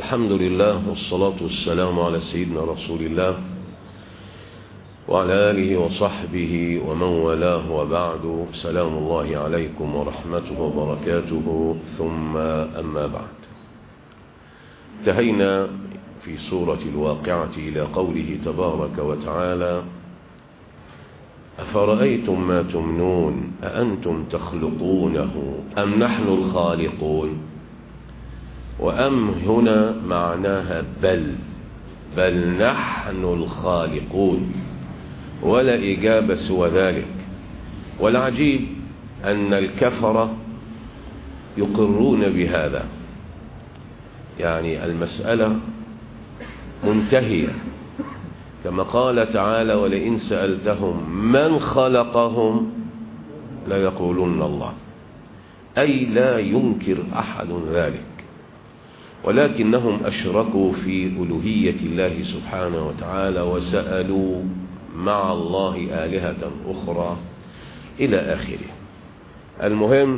الحمد لله والصلاة والسلام على سيدنا رسول الله وعلى آله وصحبه ومن والاه وبعد سلام الله عليكم ورحمته وبركاته ثم أما بعد انتهينا في سورة الواقعة إلى قوله تبارك وتعالى أفرأيتم ما تمنون أأنتم تخلقونه أم نحن الخالقون وأم هنا معناها بل بل نحن الخالقون ولا إجابة سوى ذلك والعجيب أن الكفرة يقرون بهذا يعني المسألة منتهية كما قال تعالى ولئن سألتهم من خلقهم ليقولن الله أي لا ينكر أحد ذلك ولكنهم أشركوا في ألوهية الله سبحانه وتعالى وسألوا مع الله آلهة أخرى إلى آخره المهم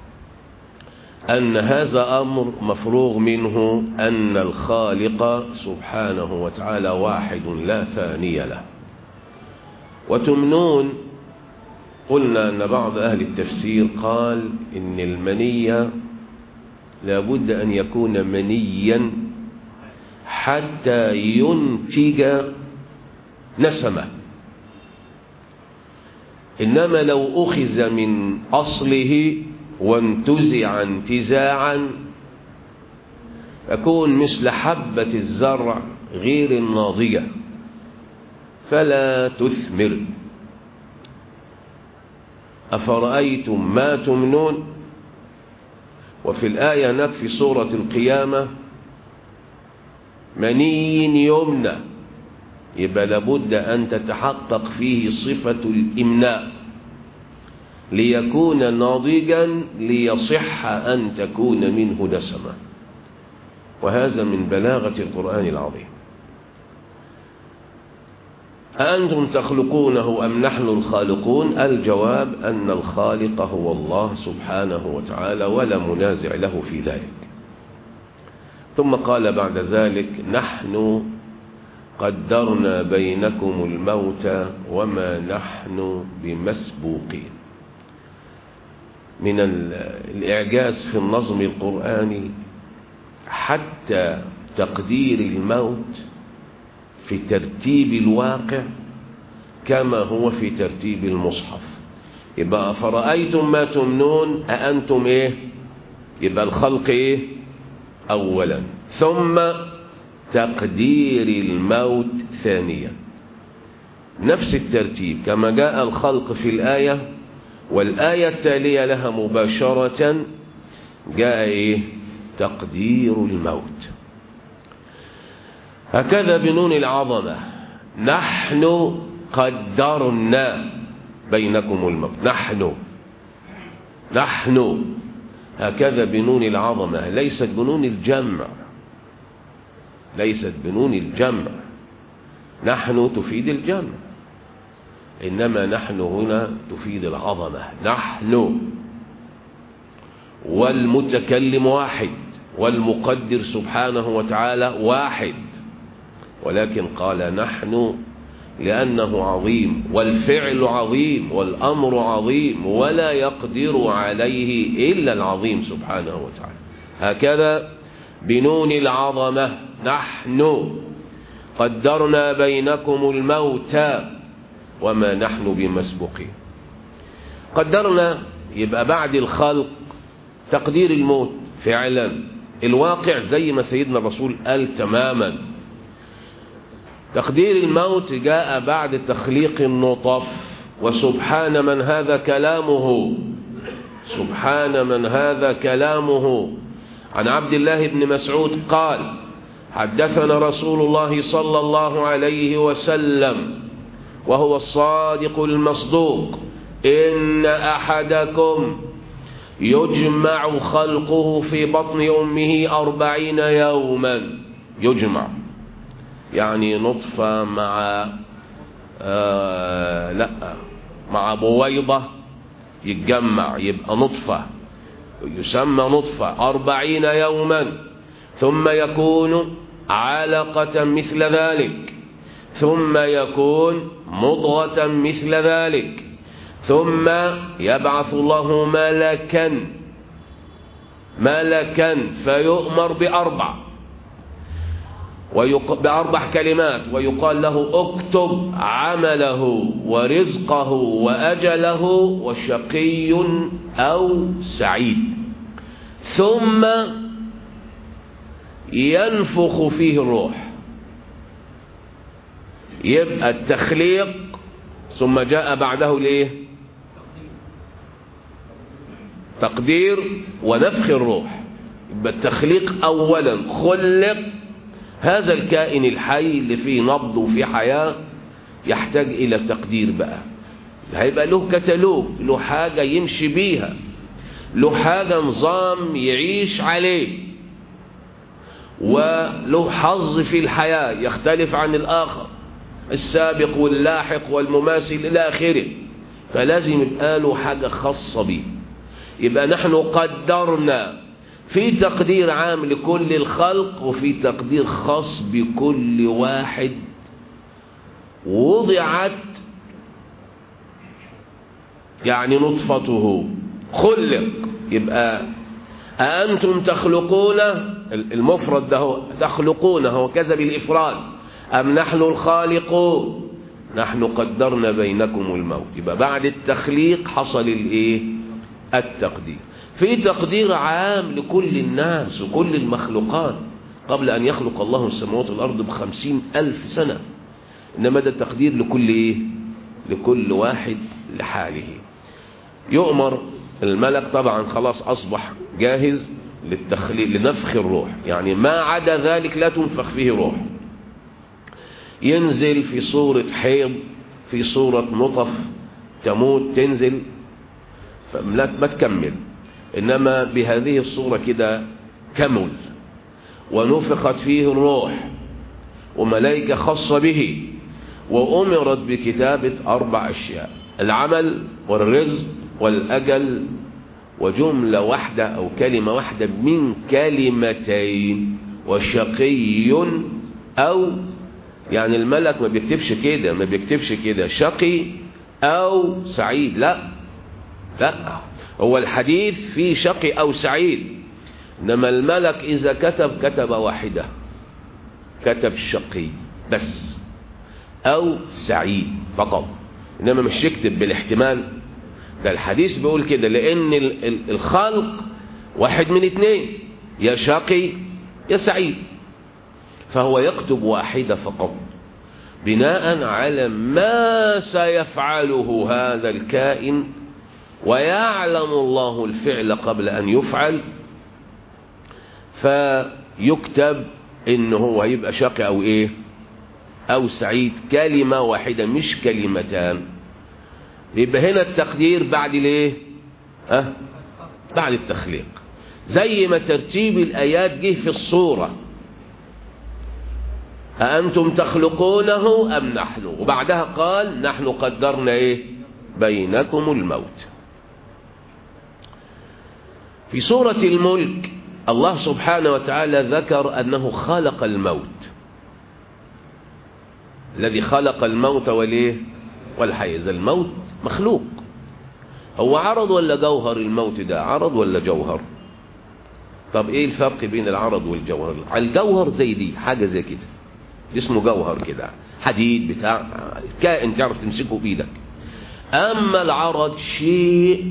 أن هذا أمر مفروغ منه أن الخالق سبحانه وتعالى واحد لا ثاني له وتمنون قلنا أن بعض أهل التفسير قال إن المنية لابد أن يكون منيا حتى ينتج نسمة إنما لو أخذ من أصله وانتزع انتزاعا يكون مثل حبة الزرع غير الناضجة فلا تثمر أفرأيتم ما تمنون وفي الآية هناك في سورة القيامة مني يمنى يبقى لابد أن تتحقق فيه صفة الإمناء ليكون ناضجا ليصح أن تكون منه نسمة وهذا من بلاغة القرآن العظيم أأنتم تخلقونه أم نحن الخالقون الجواب أن الخالق هو الله سبحانه وتعالى ولا منازع له في ذلك ثم قال بعد ذلك نحن قدرنا بينكم الموت وما نحن بمسبوقين من الإعجاز في النظم القرآني حتى تقدير الموت في ترتيب الواقع كما هو في ترتيب المصحف يبقى فرأيتم ما تمنون أأنتم إيه يبقى الخلق إيه أولا ثم تقدير الموت ثانيا نفس الترتيب كما جاء الخلق في الآية والآية التالية لها مباشرة جاء إيه تقدير الموت هكذا بنون العظمة نحن قدرنا بينكم الموت نحن نحن هكذا بنون العظمة ليست بنون الجمع ليست بنون الجمع نحن تفيد الجمع إنما نحن هنا تفيد العظمة نحن والمتكلم واحد والمقدر سبحانه وتعالى واحد ولكن قال نحن لأنه عظيم والفعل عظيم والأمر عظيم ولا يقدر عليه إلا العظيم سبحانه وتعالى هكذا بنون العظمة نحن قدرنا بينكم الموت وما نحن بمسبوقين قدرنا يبقى بعد الخلق تقدير الموت فعلا الواقع زي ما سيدنا الرسول قال تماما تقدير الموت جاء بعد تخليق النطف وسبحان من هذا كلامه سبحان من هذا كلامه عن عبد الله بن مسعود قال حدثنا رسول الله صلى الله عليه وسلم وهو الصادق المصدوق إن أحدكم يجمع خلقه في بطن أمه أربعين يوما يجمع يعني نطفة مع آه لا مع بويضة يتجمع يبقى نطفة يسمى نطفة أربعين يوما ثم يكون علقة مثل ذلك ثم يكون مضغة مثل ذلك ثم يبعث الله ملكا ملكا فيؤمر بأربع ويق... بأربع كلمات ويقال له اكتب عمله ورزقه وأجله وشقي أو سعيد ثم ينفخ فيه الروح يبقى التخليق ثم جاء بعده الايه تقدير ونفخ الروح يبقى التخليق اولا خلق هذا الكائن الحي اللي فيه نبض وفيه حياة يحتاج الى تقدير بقى هيبقى له كتالوج له حاجة يمشي بيها له حاجة نظام يعيش عليه وله حظ في الحياة يختلف عن الآخر السابق واللاحق والمماثل إلى آخره فلازم يبقى له حاجة خاصة به يبقى نحن قدرنا في تقدير عام لكل الخلق وفي تقدير خاص بكل واحد وضعت يعني نطفته خلق يبقى أأنتم تخلقونه المفرد ده هو تخلقونه وكذا بالإفراد أم نحن الخالقون نحن قدرنا بينكم الموت يبقى بعد التخليق حصل الايه التقدير في تقدير عام لكل الناس وكل المخلوقات قبل أن يخلق الله السماوات والأرض بخمسين ألف سنة إنما ده التقدير لكل إيه لكل واحد لحاله يؤمر الملك طبعا خلاص أصبح جاهز للتخليق لنفخ الروح يعني ما عدا ذلك لا تنفخ فيه روح ينزل في صورة حيض في صورة نطف تموت تنزل ما تكمل إنما بهذه الصورة كده كمل ونفخت فيه الروح وملائكة خاصة به وأمرت بكتابة أربع أشياء العمل والرزق والأجل وجملة واحدة أو كلمة واحدة من كلمتين وشقي أو يعني الملك ما بيكتبش كده ما بيكتبش كده شقي أو سعيد لا لا هو الحديث فيه شقي أو سعيد إنما الملك إذا كتب كتب واحدة كتب شقي بس أو سعيد فقط إنما مش يكتب بالاحتمال ده الحديث بيقول كده لأن الخلق واحد من اتنين يا شقي يا سعيد فهو يكتب واحدة فقط بناء على ما سيفعله هذا الكائن ويعلم الله الفعل قبل أن يفعل فيكتب إن هو هيبقى شقي أو إيه أو سعيد كلمة واحدة مش كلمتان يبقى هنا التقدير بعد الايه أه؟ بعد التخليق زي ما ترتيب الآيات جه في الصورة أأنتم تخلقونه أم نحن وبعدها قال نحن قدرنا إيه بينكم الموت في سورة الملك الله سبحانه وتعالى ذكر أنه خلق الموت الذي خلق الموت وليه والحيز الموت مخلوق هو عرض ولا جوهر الموت ده عرض ولا جوهر طب ايه الفرق بين العرض والجوهر الجوهر زي دي حاجة زي كده اسمه جوهر كده حديد بتاع كائن تعرف تمسكه بايدك اما العرض شيء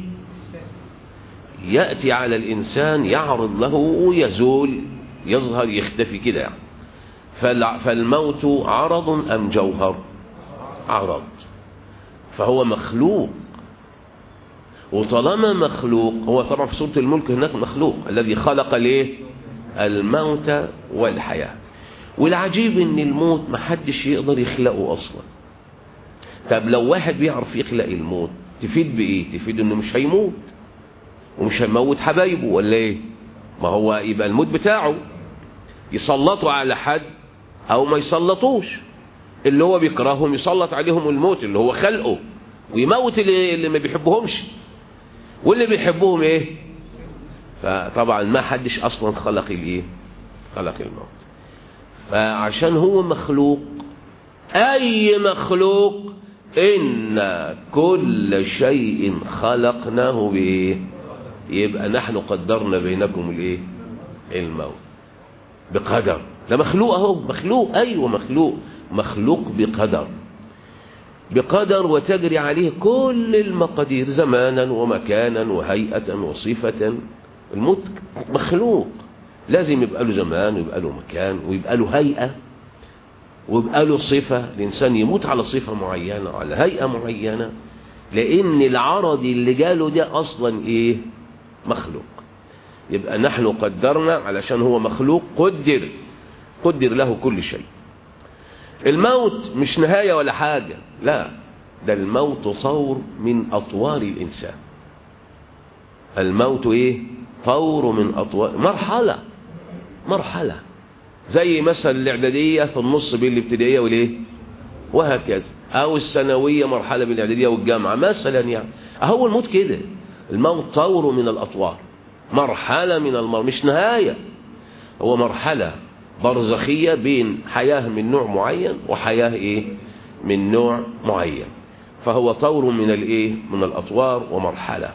يأتي على الإنسان يعرض له ويزول يظهر يختفي كده يعني فالموت عرض أم جوهر عرض فهو مخلوق وطالما مخلوق هو طبعا في سورة الملك هناك مخلوق الذي خلق ليه الموت والحياة والعجيب ان الموت محدش يقدر يخلقه اصلا طب لو واحد بيعرف يخلق الموت تفيد بايه تفيد انه مش هيموت ومش هيموت حبايبه ولا ايه ما هو يبقى الموت بتاعه يسلطوا على حد او ما يسلطوش اللي هو بيكرههم يسلط عليهم الموت اللي هو خلقه ويموت اللي, اللي ما بيحبهمش واللي بيحبهم ايه فطبعا ما حدش اصلا خلق الايه خلق الموت فعشان هو مخلوق أي مخلوق إن كل شيء خلقناه بإيه يبقى نحن قدرنا بينكم الإيه الموت بقدر ده مخلوق اهو مخلوق ايوه مخلوق مخلوق بقدر بقدر وتجري عليه كل المقادير زمانا ومكانا وهيئة وصفة الموت مخلوق لازم يبقى له زمان ويبقى له مكان ويبقى له هيئة ويبقى له صفة الإنسان يموت على صفة معينة على هيئة معينة لأن العرض اللي جاله ده أصلا إيه مخلوق يبقى نحن قدرنا علشان هو مخلوق قدر قدر له كل شيء الموت مش نهاية ولا حاجة لا ده الموت طور من أطوار الإنسان الموت إيه طور من أطوار مرحلة مرحلة زي مثلا الإعدادية في النص بين الابتدائية والإيه وهكذا أو الثانوية مرحلة بين الإعدادية والجامعة مثلا يعني أهو الموت كده الموت طور من الأطوار مرحلة من المر مش نهاية هو مرحلة برزخية بين حياة من نوع معين وحياة ايه من نوع معين فهو طور من الايه من الاطوار ومرحلة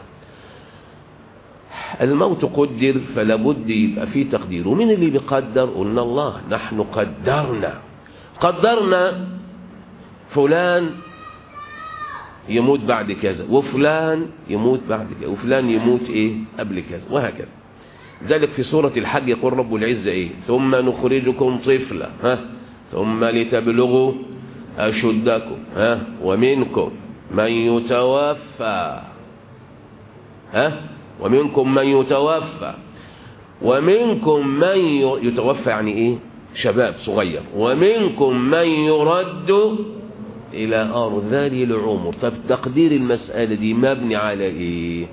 الموت قدر فلا بد يبقى فيه تقدير ومين اللي بيقدر قلنا الله نحن قدرنا قدرنا فلان يموت بعد كذا وفلان يموت بعد كذا وفلان يموت ايه قبل كذا وهكذا ذلك في سورة الحج يقول رب العزة ايه ثم نخرجكم طفلا ها ثم لتبلغوا أشدكم ها ومنكم من يتوفى ها ومنكم من يتوفى ومنكم من يتوفى يعني ايه شباب صغير ومنكم من يرد إلى أرذل العمر طب تقدير المسألة دي مبني على إيه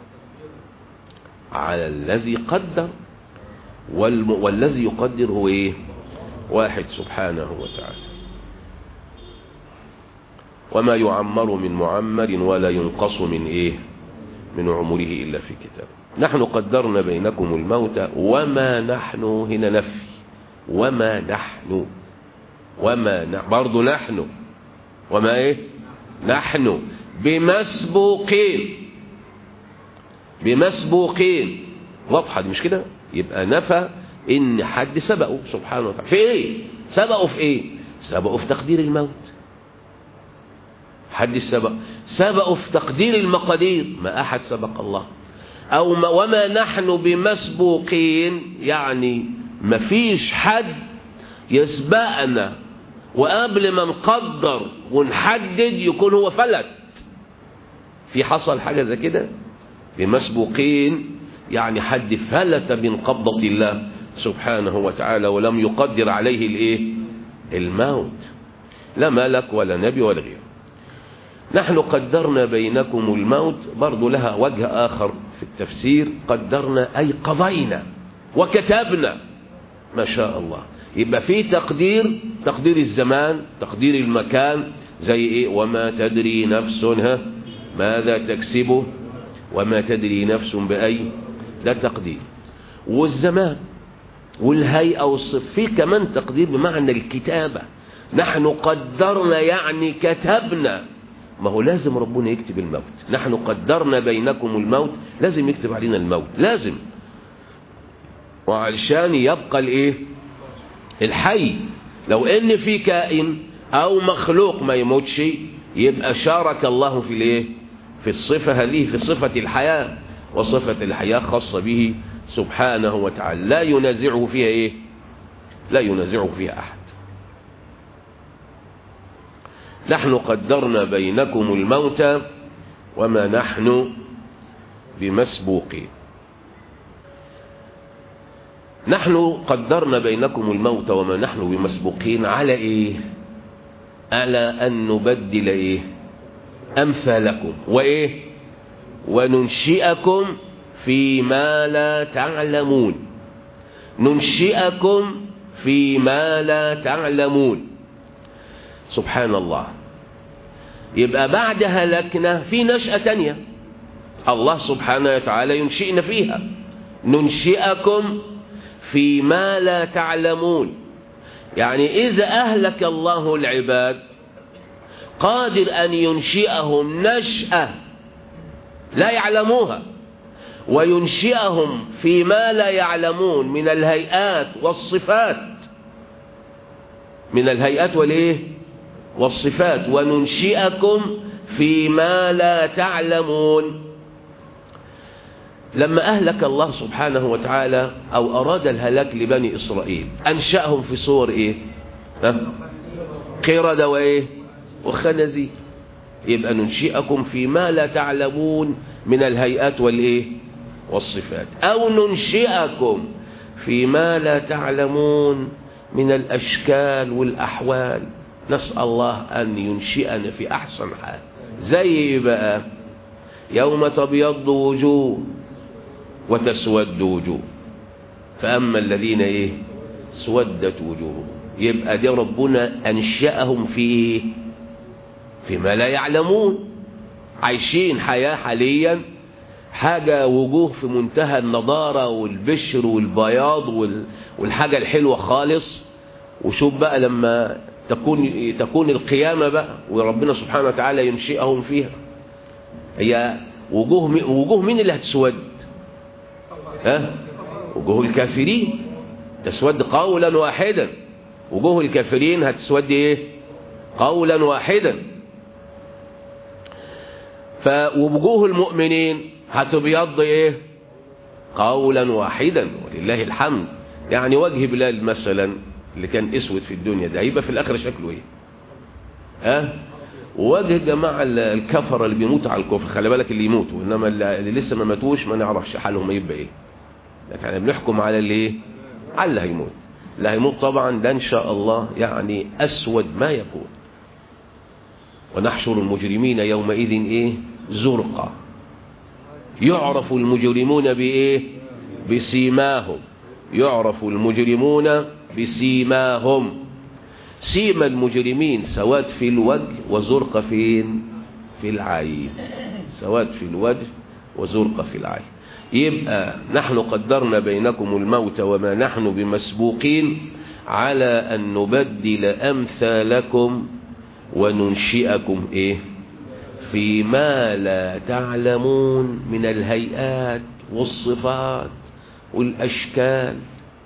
على الذي قدر والم... والذي يقدر هو إيه واحد سبحانه وتعالى وما يعمر من معمر ولا ينقص من إيه من عمره إلا في كتاب نحن قدرنا بينكم الموت وما نحن هنا نفي وما نحن وما نحن برضو نحن وما ايه نحن بمسبوقين بمسبوقين واضحه دي مش كده يبقى نفى ان حد سبقه سبحانه وتعالى في ايه سبقه في ايه سبقه في تقدير الموت حد سبق سبقه في تقدير المقادير ما احد سبق الله او ما وما نحن بمسبوقين يعني ما فيش حد يسبقنا وقبل ما نقدر ونحدد يكون هو فلت في حصل حاجة زي كده بمسبوقين يعني حد فلت من قبضة الله سبحانه وتعالى ولم يقدر عليه الايه الموت لا ملك ولا نبي ولا غيره نحن قدرنا بينكم الموت برضو لها وجه آخر في التفسير قدرنا أي قضينا وكتبنا ما شاء الله يبقى في تقدير تقدير الزمان تقدير المكان زي ايه وما تدري نفس ها ماذا تكسبه وما تدري نفس بأي ده تقدير والزمان والهيئة والصف في كمان تقدير بمعنى الكتابة نحن قدرنا يعني كتبنا ما هو لازم ربنا يكتب الموت نحن قدرنا بينكم الموت لازم يكتب علينا الموت لازم وعشان يبقى الايه الحي لو ان في كائن او مخلوق ما يموتش يبقى شارك الله في الايه في الصفة هذه في صفة الحياة وصفة الحياة خاصة به سبحانه وتعالى لا ينازعه فيها ايه لا ينازعه فيها احد نحن قدرنا بينكم الموت وما نحن بمسبوقين نحن قدرنا بينكم الموت وما نحن بمسبوقين على ايه على ان نبدل ايه امثالكم وايه وننشئكم فيما لا تعلمون ننشئكم فيما لا تعلمون سبحان الله يبقى بعد هلكنا في نشأة تانية الله سبحانه وتعالى ينشئنا فيها ننشئكم فيما لا تعلمون يعني إذا أهلك الله العباد قادر أن ينشئهم نشأة لا يعلموها وينشئهم فيما لا يعلمون من الهيئات والصفات من الهيئات والايه والصفات وننشئكم فيما لا تعلمون لما أهلك الله سبحانه وتعالى أو أراد الهلاك لبني إسرائيل أنشأهم في صور إيه ها؟ قردة وإيه وخنزير يبقى ننشئكم فيما لا تعلمون من الهيئات والإيه والصفات أو ننشئكم فيما لا تعلمون من الأشكال والأحوال نسأل الله أن ينشئنا في أحسن حال زي بقى يوم تبيض وجوه وتسود وجوه فأما الذين إيه سودت وجوههم يبقى دي ربنا أنشأهم في إيه فيما لا يعلمون عايشين حياة حاليا حاجة وجوه في منتهى النضارة والبشر والبياض والحاجة الحلوة خالص وشوف بقى لما تكون تكون القيامة بقى وربنا سبحانه وتعالى ينشئهم فيها هي وجوه وجوه مين اللي هتسود ها وجوه الكافرين تسود قولا واحدا وجوه الكافرين هتسود ايه قولا واحدا فوجوه المؤمنين هتبيض ايه قولا واحدا ولله الحمد يعني وجه بلال مثلا اللي كان اسود في الدنيا ده هيبقى في الاخره شكله ايه ها ووجه جماعه الكفره اللي بيموتوا على الكفر خلي بالك اللي يموتوا انما اللي لسه ما ماتوش ما نعرفش حالهم يبقى ايه لكن احنا بنحكم على اللي ايه على اللي هيموت اللي هيموت طبعا ده ان شاء الله يعني اسود ما يكون ونحشر المجرمين يومئذ ايه زرقا يعرف المجرمون بايه بسيماهم يعرف المجرمون بسيماهم سيما المجرمين سواد في الوجه وزرق فين في العين سواد في الوجه وزرق في العين يبقى نحن قدرنا بينكم الموت وما نحن بمسبوقين على أن نبدل أمثالكم وننشئكم إيه فيما لا تعلمون من الهيئات والصفات والأشكال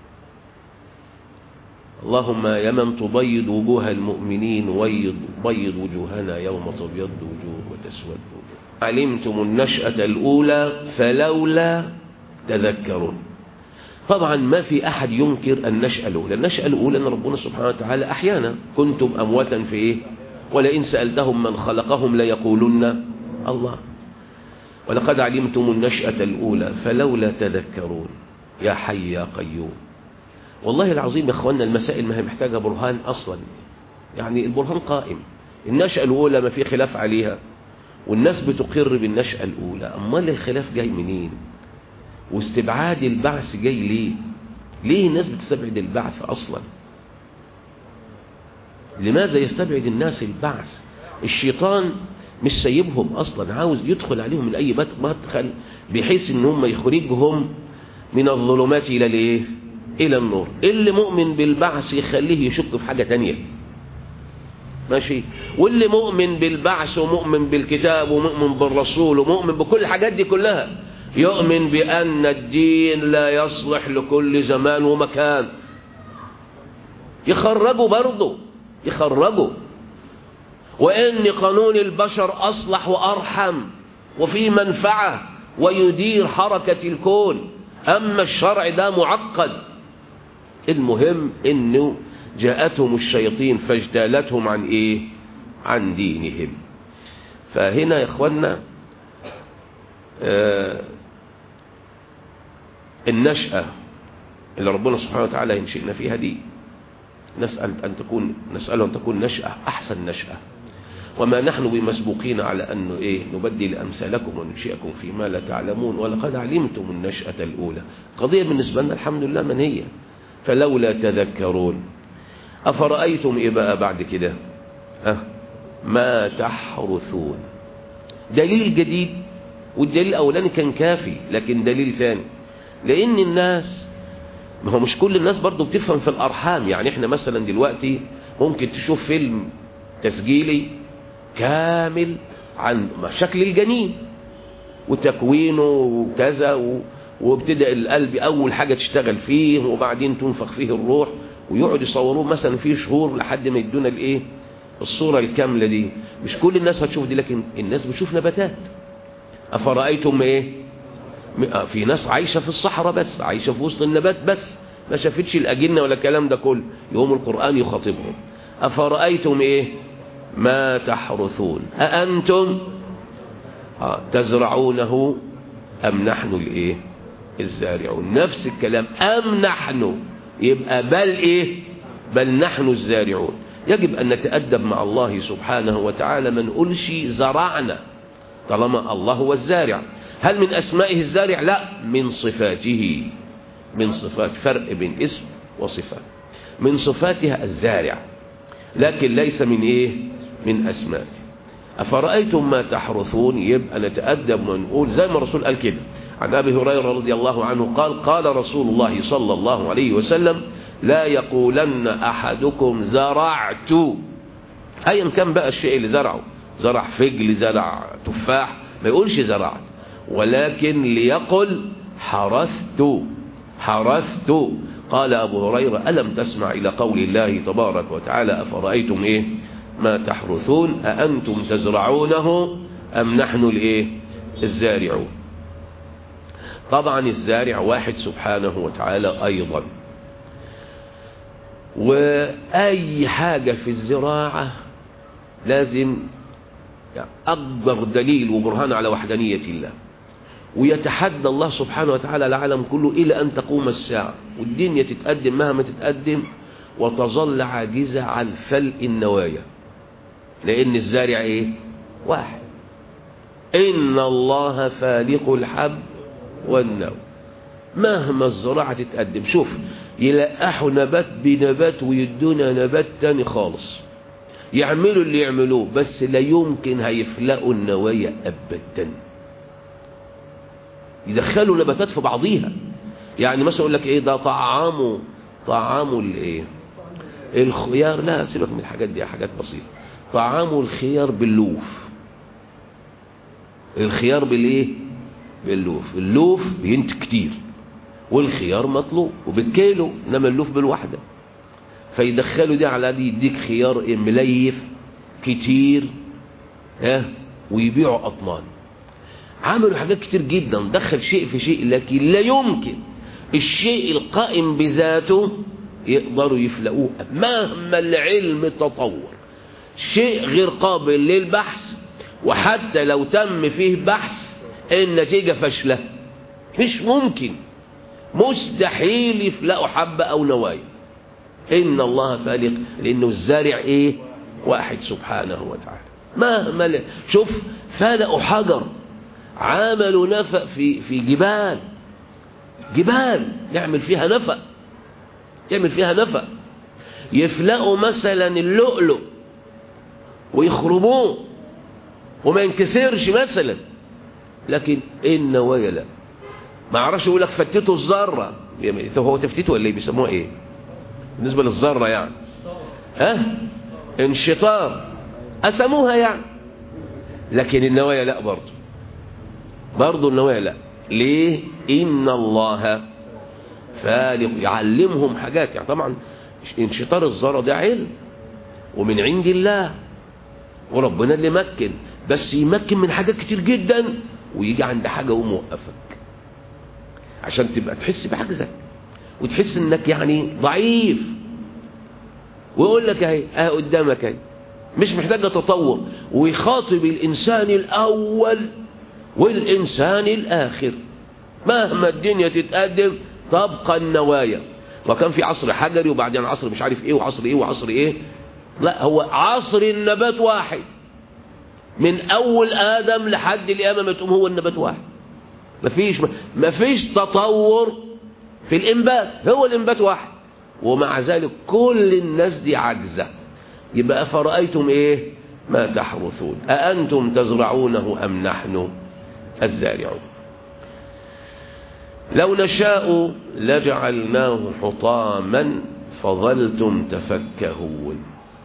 اللهم يا من تبيض وجوه المؤمنين ويض بيض وجوهنا يوم تبيض وجوه وتسود وجوه علمتم النشأة الأولى فلولا تذكرون طبعا ما في أحد ينكر النشأة الأولى النشأة الأولى أن ربنا سبحانه وتعالى أحيانا كنتم أمواتا في إيه ولئن سألتهم من خلقهم ليقولن الله ولقد علمتم النشأة الأولى فلولا تذكرون يا حي يا قيوم والله العظيم يا اخوانا المسائل ما هي محتاجة برهان أصلا يعني البرهان قائم النشأة الأولى ما في خلاف عليها والناس بتقر بالنشأة الأولى أمال الخلاف جاي منين واستبعاد البعث جاي ليه ليه الناس بتستبعد البعث أصلا لماذا يستبعد الناس البعث الشيطان مش سايبهم أصلا عاوز يدخل عليهم من أي مدخل بحيث ان هم يخرجهم من الظلمات إلى الايه إلى النور اللي مؤمن بالبعث يخليه يشك في حاجة تانية ماشي واللي مؤمن بالبعث ومؤمن بالكتاب ومؤمن بالرسول ومؤمن بكل الحاجات دي كلها يؤمن بأن الدين لا يصلح لكل زمان ومكان يخرجوا برضه يخرجوا وإن قانون البشر أصلح وأرحم وفي منفعة ويدير حركة الكون أما الشرع ده معقد المهم إنه جاءتهم الشياطين فاجتالتهم عن إيه عن دينهم فهنا يا إخوانا آه النشأة اللي ربنا سبحانه وتعالى ينشئنا فيها دي نسأل أن تكون نسأله أن تكون نشأة أحسن نشأة وما نحن بمسبوقين على أن إيه نبدل أمثالكم وننشئكم فيما لا تعلمون ولقد علمتم النشأة الأولى قضية بالنسبة لنا الحمد لله من هي فلولا تذكرون أفرأيتم إيه بقى بعد كده أه ما تحرثون دليل جديد والدليل الأولاني كان كافي لكن دليل ثاني لأن الناس ما هو مش كل الناس برضو بتفهم في الأرحام يعني احنا مثلا دلوقتي ممكن تشوف فيلم تسجيلي كامل عن شكل الجنين وتكوينه وكذا و... وابتدأ القلب أول حاجة تشتغل فيه وبعدين تنفخ فيه الروح ويقعد يصوروه مثلا فيه شهور لحد ما يدونا الايه الصورة الكاملة دي مش كل الناس هتشوف دي لكن الناس بتشوف نباتات أفرأيتم ايه في ناس عايشة في الصحراء بس عايشة في وسط النبات بس ما شافتش الأجنة ولا الكلام ده كله يوم القرآن يخاطبهم أفرأيتم ايه ما تحرثون أأنتم آه تزرعونه أم نحن الايه الزارعون نفس الكلام أم نحن يبقى بل ايه بل نحن الزارعون يجب أن نتأدب مع الله سبحانه وتعالى ما نقولش زرعنا طالما الله هو الزارع هل من أسمائه الزارع لا من صفاته من صفات فرق بين اسم وصفات من صفاتها الزارع لكن ليس من ايه من أسماته أفرأيتم ما تحرثون يبقى نتأدب ونقول زي ما الرسول قال كده عن أبي هريرة رضي الله عنه قال قال رسول الله صلى الله عليه وسلم لا يقولن أحدكم زرعت أيا كان بقى الشيء اللي زرعه زرع فجل زرع تفاح ما يقولش زرعت ولكن ليقل حرثت حرثت قال أبو هريرة ألم تسمع إلى قول الله تبارك وتعالى أفرأيتم إيه ما تحرثون أأنتم تزرعونه أم نحن الإيه الزارعون طبعا الزارع واحد سبحانه وتعالى أيضا وأي حاجة في الزراعة لازم يعني أكبر دليل وبرهان على وحدانية الله ويتحدى الله سبحانه وتعالى العالم كله إلى أن تقوم الساعة والدنيا تتقدم مهما تتقدم وتظل عاجزة عن فلق النوايا لأن الزارع إيه واحد إن الله فالق الحب والنوى مهما الزراعة تتقدم شوف يلقحوا نبات بنبات ويدونا نبات تاني خالص يعملوا اللي يعملوه بس لا يمكن هيفلقوا النوايا أبدا يدخلوا نباتات في بعضيها يعني مثلا يقول لك ايه ده طعامه طعامه الايه الخيار لا سيبك من الحاجات دي حاجات بسيطه طعامه الخيار باللوف الخيار بالايه باللوف اللوف بينتج كتير والخيار مطلوب وبالكيلو انما اللوف بالواحده فيدخلوا دي على دي يديك خيار مليف كتير ها ويبيعوا اطنان عملوا حاجات كتير جدا دخل شيء في شيء لكن لا يمكن الشيء القائم بذاته يقدروا يفلقوه مهما العلم تطور شيء غير قابل للبحث وحتى لو تم فيه بحث النتيجة فاشلة مش ممكن مستحيل يفلقوا حبة أو نوايا إن الله فالق لأنه الزارع إيه واحد سبحانه وتعالى مهما ل... شوف فلقوا حجر عملوا نفق في في جبال جبال يعمل فيها نفق يعمل فيها نفق يفلقوا مثلا اللؤلؤ ويخربوه وما ينكسرش مثلا لكن ايه النوايا لا ما اعرفش يقول لك فتته الذره يعني هو تفتيته ولا ايه بيسموها ايه بالنسبه للذره يعني ها انشطار قسموها يعني لكن النوايا لا برضه برضه النوايا لا ليه ان الله فالق يعلمهم حاجات يعني طبعا انشطار الذره ده علم ومن عند الله وربنا اللي مكن بس يمكن من حاجات كتير جدا ويجي عند حاجه وموقفك عشان تبقى تحس بعجزك وتحس انك يعني ضعيف ويقول لك اهي اه قدامك اهي مش محتاجه تطور ويخاطب الانسان الاول والانسان الاخر مهما الدنيا تتقدم تبقى النوايا وكان في عصر حجري وبعدين عصر مش عارف ايه وعصر ايه وعصر ايه لا هو عصر النبات واحد من اول ادم لحد القيامه ما تقوم هو النبات واحد مفيش مفيش تطور في الانبات هو الانبات واحد ومع ذلك كل الناس دي عاجزه يبقى افرايتم ايه ما تحرثون اانتم تزرعونه ام نحن الزارعون لو نشاء لجعلناه حطاما فظلتم تفكهون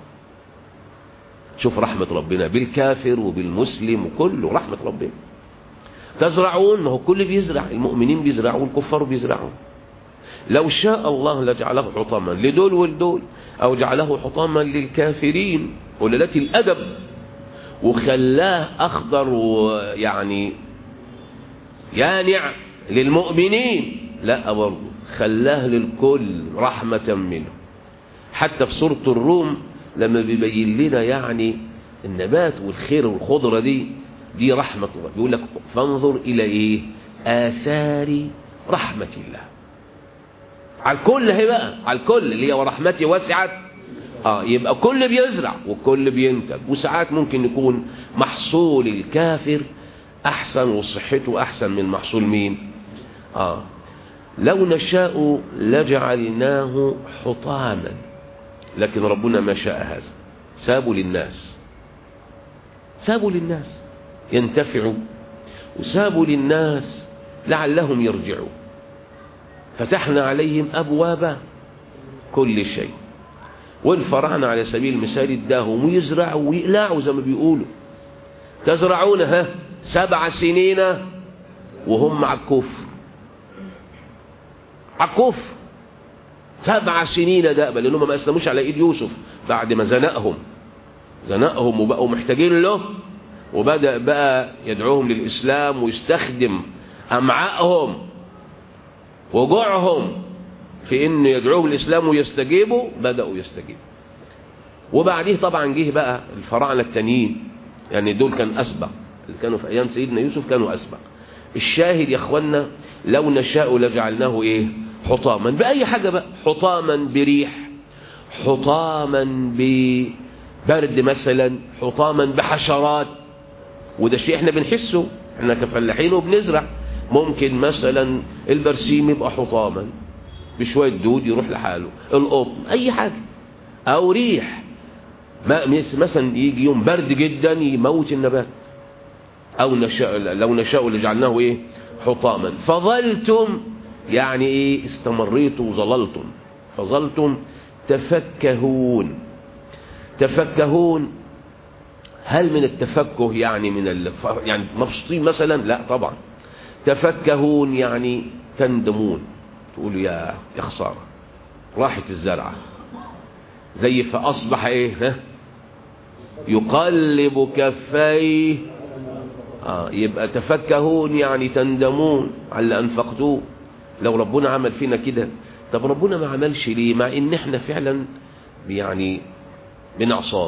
شوف رحمة ربنا بالكافر وبالمسلم وكله رحمة ربنا تزرعون ما هو كل بيزرع المؤمنين بيزرعون الكفار بيزرعون لو شاء الله لجعله حطاما لدول ولدول أو جعله حطاما للكافرين وللة الأدب وخلاه أخضر ويعني يانع للمؤمنين لا برضه خلاه للكل رحمة منه حتى في سورة الروم لما بيبين لنا يعني النبات والخير والخضرة دي دي رحمة الله يقول لك فانظر إلى إيه آثار رحمة الله على الكل هي بقى على الكل اللي هي ورحمتي وسعت اه يبقى كل بيزرع وكل بينتج وساعات ممكن يكون محصول الكافر احسن وصحته احسن من محصول مين اه لو نشاء لجعلناه حطاما لكن ربنا ما شاء هذا سابوا للناس سابوا للناس ينتفعوا وسابوا للناس لعلهم يرجعوا فتحنا عليهم أبواب كل شيء والفراعنة على سبيل المثال اداهم ويزرعوا ويقلعوا زي ما بيقولوا تزرعون ها سبع سنين وهم على الكفر على الكفر سبع سنين دأبا لأنهم ما أسلموش على إيد يوسف بعد ما زنقهم زنقهم وبقوا محتاجين له وبدأ بقى يدعوهم للإسلام ويستخدم أمعائهم وجوعهم في إنه يدعوهم للإسلام ويستجيبوا بدأوا يستجيبوا وبعديه طبعا جه بقى الفراعنة التانيين يعني دول كان أسبق اللي كانوا في أيام سيدنا يوسف كانوا أسبق الشاهد يا أخوانا لو نشاء لجعلناه إيه حطاما بأي حاجة بقى حطاما بريح حطاما ببرد مثلا حطاما بحشرات وده شيء احنا بنحسه احنا كفلاحين وبنزرع ممكن مثلا البرسيم يبقى حطاما بشوية دود يروح لحاله القطن اي حاجة او ريح مثلا يجي يوم برد جدا يموت النبات او نشاء لو نشاء لجعلناه ايه حطاما فظلتم يعني ايه استمريتوا وظللتم فظلتم تفكهون تفكهون هل من التفكه يعني من ال... يعني مبسوطين مثلا لا طبعا تفكهون يعني تندمون تقولوا يا يا خساره راحت الزرعه زي فاصبح ايه ها يقلب كفيه آه يبقى تفكهون يعني تندمون على اللي انفقتوه لو ربنا عمل فينا كده طب ربنا ما عملش ليه مع ان احنا فعلا يعني بنعصاه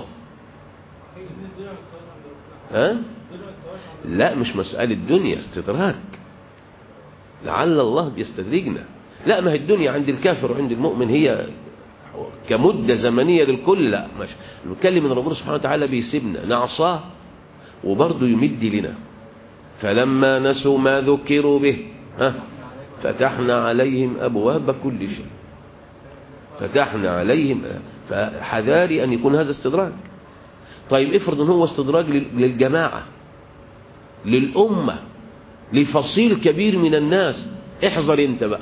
ها لا مش مسألة دنيا استدراك لعل الله بيستدرجنا لا ما هي الدنيا عند الكافر وعند المؤمن هي كمدة زمنية للكل لا مش نتكلم ان ربنا سبحانه وتعالى بيسيبنا نعصاه وبرضه يمد لنا فلما نسوا ما ذكروا به ها فتحنا عليهم أبواب كل شيء فتحنا عليهم فحذاري أن يكون هذا استدراج طيب افرض ان هو استدراج للجماعة للأمة لفصيل كبير من الناس احذر انت بقى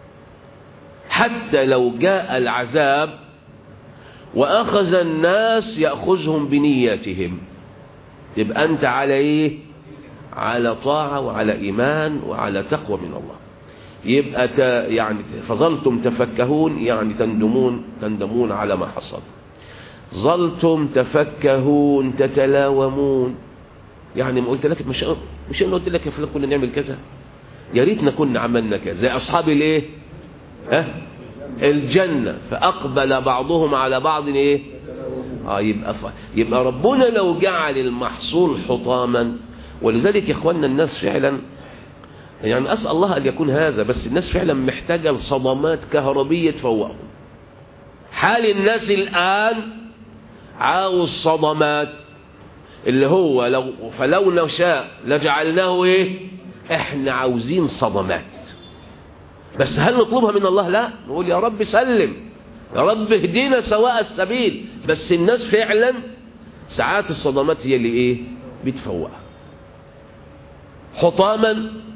حتى لو جاء العذاب وأخذ الناس يأخذهم بنياتهم تبقى أنت على إيه على طاعة وعلى إيمان وعلى تقوى من الله يبقى ت... يعني فظلتم تفكهون يعني تندمون تندمون على ما حصل ظلتم تفكهون تتلاومون يعني ما قلت لك مش مش انا قلت لك يا فلان كنا نعمل كذا يا ريتنا كنا عملنا كذا زي اصحاب الايه ها الجنه فاقبل بعضهم على بعض ايه اه يبقى ف... يبقى ربنا لو جعل المحصول حطاما ولذلك يا اخواننا الناس فعلا يعني اسال الله ان يكون هذا بس الناس فعلا محتاجه لصدمات كهربيه تفوقهم حال الناس الان عاوز صدمات اللي هو لو فلو نشاء لجعلناه ايه احنا عاوزين صدمات بس هل نطلبها من الله لا نقول يا رب سلم يا رب اهدينا سواء السبيل بس الناس فعلا ساعات الصدمات هي اللي ايه بتفوقها حطاما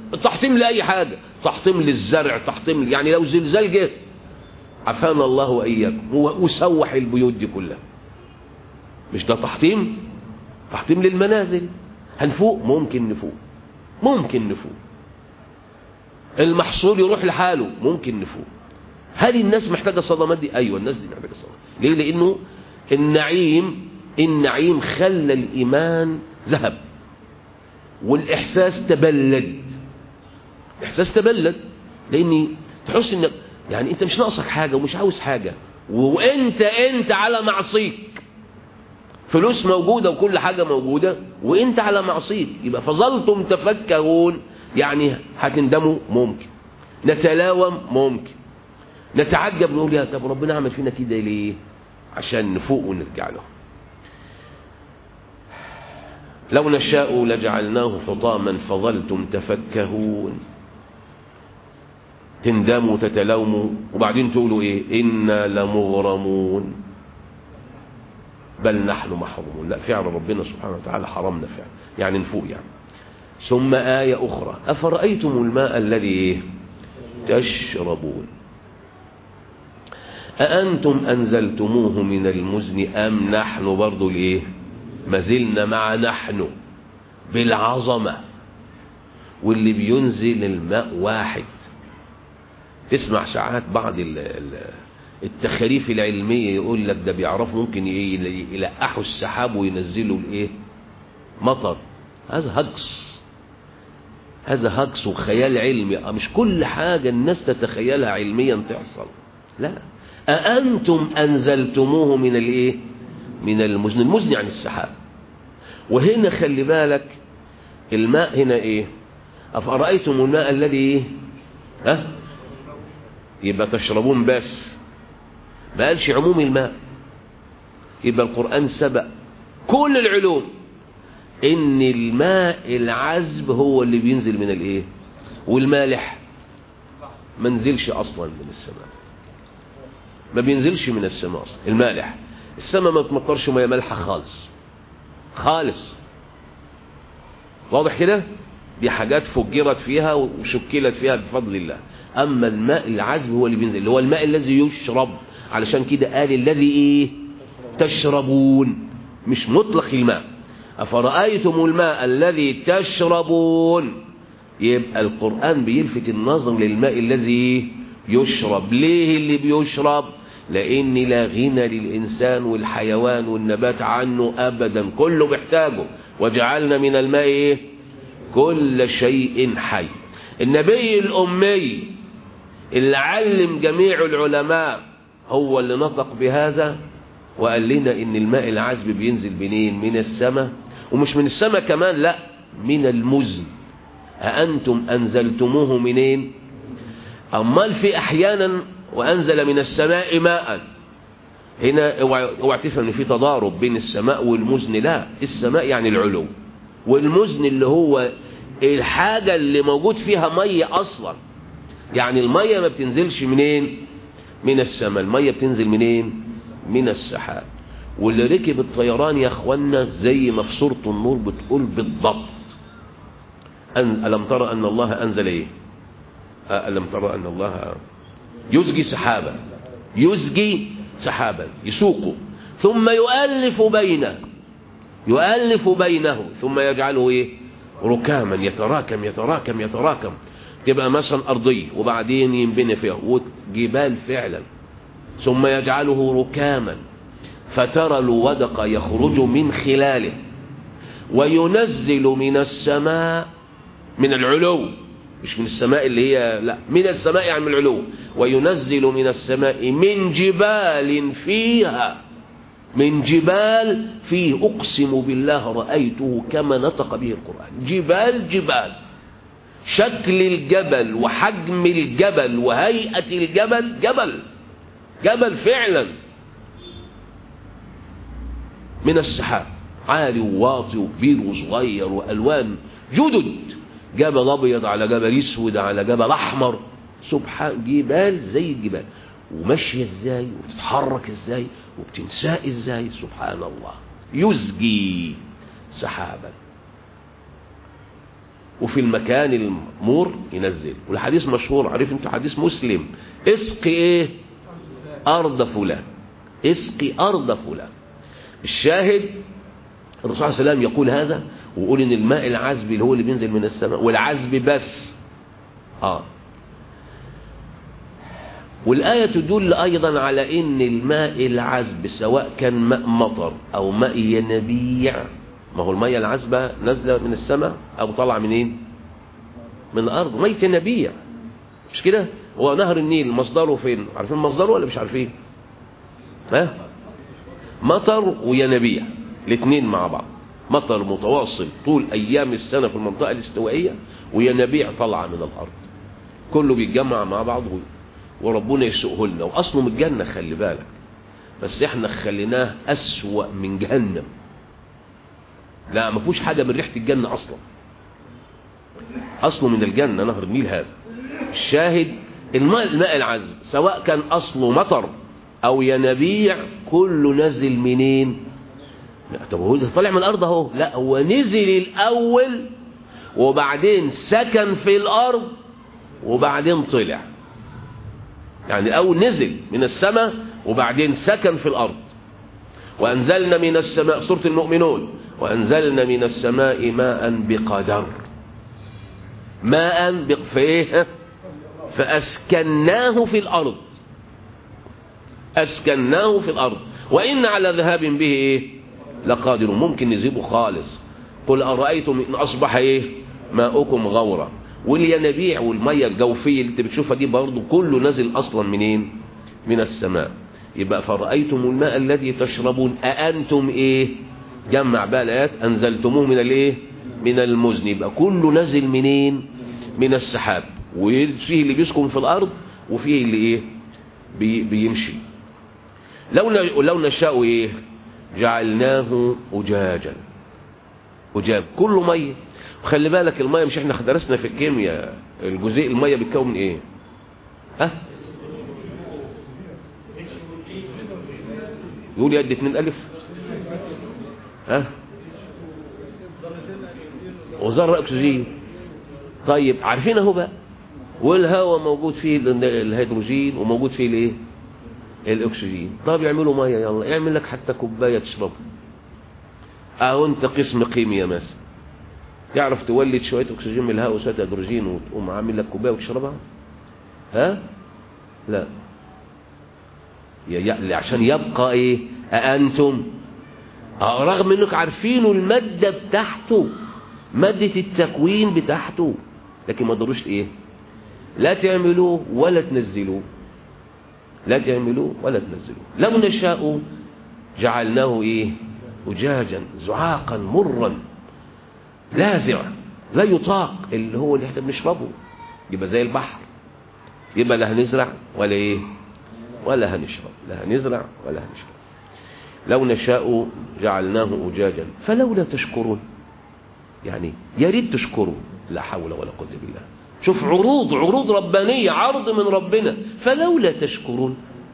تحطيم لأي حاجة تحطيم للزرع تحطيم يعني لو زلزال جه عفانا الله وإياكم وسوح البيوت دي كلها مش ده تحطيم تحطيم للمنازل هنفوق ممكن نفوق ممكن نفوق المحصول يروح لحاله ممكن نفوق هل الناس محتاجة صدمات دي ايوه الناس دي محتاجة صدمات ليه لانه النعيم النعيم خلى الايمان ذهب والاحساس تبلد الاحساس تبلد لاني تحس انك يعني انت مش ناقصك حاجة ومش عاوز حاجة وانت انت على معصيك فلوس موجودة وكل حاجة موجودة وانت على معصيك يبقى فظلتم تفكرون يعني هتندموا ممكن نتلاوم ممكن نتعجب نقول يا طب ربنا عمل فينا كده ليه عشان نفوق ونرجع له لو نشاء لجعلناه حطاما فظلتم تفكهون تندموا تتلوموا وبعدين تقولوا ايه إنا لمغرمون بل نحن محرومون لا فعل ربنا سبحانه وتعالى حرمنا فعل يعني نفوق يعني ثم آية أخرى أفرأيتم الماء الذي إيه؟ تشربون أأنتم أنزلتموه من المزن أم نحن برضو الإيه ما زلنا مع نحن بالعظمة واللي بينزل الماء واحد تسمع ساعات بعض التخاريف العلمية يقول لك ده بيعرفوا ممكن يلقحوا السحاب وينزلوا الايه مطر هذا هجص هذا هجص وخيال علمي مش كل حاجة الناس تتخيلها علميا تحصل لا أأنتم أنزلتموه من الايه من المزن المزن يعني السحاب وهنا خلي بالك الماء هنا ايه أفأرأيتم الماء الذي ايه ها يبقى تشربون بس ما قالش عموم الماء يبقى القرآن سبق كل العلوم ان الماء العذب هو اللي بينزل من الايه والمالح ما نزلش اصلا من السماء ما بينزلش من السماء اصلا المالح السماء ما تمطرش ميه مالحه خالص خالص واضح كده دي حاجات فجرت فيها وشكلت فيها بفضل الله اما الماء العذب هو اللي بينزل اللي هو الماء الذي يشرب علشان كده قال الذي ايه تشربون مش مطلق الماء افرايتم الماء الذي تشربون يبقى القران بيلفت النظر للماء الذي يشرب ليه اللي بيشرب لان لا غنى للانسان والحيوان والنبات عنه ابدا كله محتاجه وجعلنا من الماء ايه كل شيء حي النبي الامي اللي علم جميع العلماء هو اللي نطق بهذا وقال لنا ان الماء العذب بينزل منين من السماء ومش من السماء كمان لا من المزن أأنتم أنزلتموه منين أمال في أحيانا وأنزل من السماء ماء هنا اوعى تفهم ان في تضارب بين السماء والمزن لا السماء يعني العلو والمزن اللي هو الحاجة اللي موجود فيها مية أصلا يعني المية ما بتنزلش منين من السماء المية بتنزل منين من السحاب واللي ركب الطيران يا اخوانا زي ما في سوره النور بتقول بالضبط أن ألم ترى أن الله أنزل إيه ألم ترى أن الله يزجي سحابا يزجي سحابا يسوقه ثم يؤلف بينه يؤلف بينه ثم يجعله إيه ركاما يتراكم يتراكم يتراكم تبقى مثلا أرضية وبعدين ينبني فيها وجبال فعلا ثم يجعله ركاما فترى الودق يخرج من خلاله وينزل من السماء من العلو مش من السماء اللي هي لا من السماء يعني من العلو وينزل من السماء من جبال فيها من جبال فيه أقسم بالله رأيته كما نطق به القرآن جبال جبال شكل الجبل وحجم الجبل وهيئة الجبل جبل جبل فعلا من السحاب عالي وواطي وكبير وصغير والوان جدد جبل ابيض على جبل اسود على جبل احمر سبحان جبال زي الجبال وماشيه ازاي وبتتحرك ازاي وبتنساء ازاي سبحان الله يزجي سحابا وفي المكان المور ينزل والحديث مشهور عارف انت حديث مسلم اسقي ايه ارض فلان اسقي ارض فلان الشاهد الرسول صلى الله عليه وسلم يقول هذا ويقول ان الماء العذب اللي هو اللي بينزل من السماء والعذب بس اه والآية تدل أيضا على إن الماء العذب سواء كان ماء مطر أو ماء ينبيع ما هو المية العذبة نازلة من السماء أو طالعة منين من الأرض مية ينبيع مش كده هو نهر النيل مصدره فين عارفين مصدره ولا مش عارفين ها مطر وينبيع الاثنين مع بعض مطر متواصل طول أيام السنة في المنطقة الاستوائية وينبيع طالعة من الأرض كله بيتجمع مع بعضه وربنا يسوقه لنا واصله من الجنه خلي بالك بس احنا خليناه اسوا من جهنم لا ما فيهوش حاجه من ريحه الجنه اصلا اصله من الجنه نهر النيل هذا الشاهد الماء الماء العذب سواء كان اصله مطر او ينابيع كله نزل منين لا طب هو ده طالع من الارض اهو لا هو نزل الاول وبعدين سكن في الارض وبعدين طلع يعني أول نزل من السماء وبعدين سكن في الأرض وأنزلنا من السماء سورة المؤمنون وأنزلنا من السماء ماء بقدر ماء في إيه فأسكناه في الأرض أسكناه في الأرض وإن على ذهاب به إيه لقادر ممكن نزيبه خالص قل أرأيتم إن أصبح إيه ماؤكم غورا والينابيع والميه الجوفيه اللي انت بتشوفها دي برضه كله نازل اصلا منين من السماء يبقى فرأيتم الماء الذي تشربون أأنتم إيه جمع بقى الآيات أنزلتموه من الإيه من المزن يبقى كله نازل منين من السحاب وفيه اللي بيسكن في الأرض وفيه اللي إيه بي بيمشي لو لو نشاء إيه جعلناه أجاجا أجاج كله ميه وخلي بالك الميه مش احنا درسنا في الكيمياء الجزيء الميه بيتكون من ايه ها يقول يد اتنين الف ها وذره اكسجين طيب عارفين اهو بقى والهواء موجود فيه الهيدروجين وموجود فيه الايه الاكسجين طب يعملوا ميه يلا اعمل لك حتى كوبايه تشربها اهو انت قسم كيمياء مثلا تعرف تولد شوية أكسجين من الهواء وشوية هيدروجين وتقوم عامل لك كوباية وتشربها ها لا يعني عشان يبقى ايه أأنتم رغم انك عارفين المادة بتاعته مادة التكوين بتاعته لكن ما تقدروش ايه لا تعملوه ولا تنزلوه لا تعملوه ولا تنزلوه لو نشاء جعلناه ايه أجاجا زعاقا مرا لاذع لا يطاق اللي هو اللي احنا بنشربه يبقى زي البحر يبقى لا هنزرع ولا ايه ولا هنشرب لا هنزرع ولا هنشرب لو نشاء جعلناه أجاجا فلولا تشكرون يعني يا ريت تشكروا لا حول ولا قوه بالله شوف عروض عروض ربانية عرض من ربنا فلولا تشكرون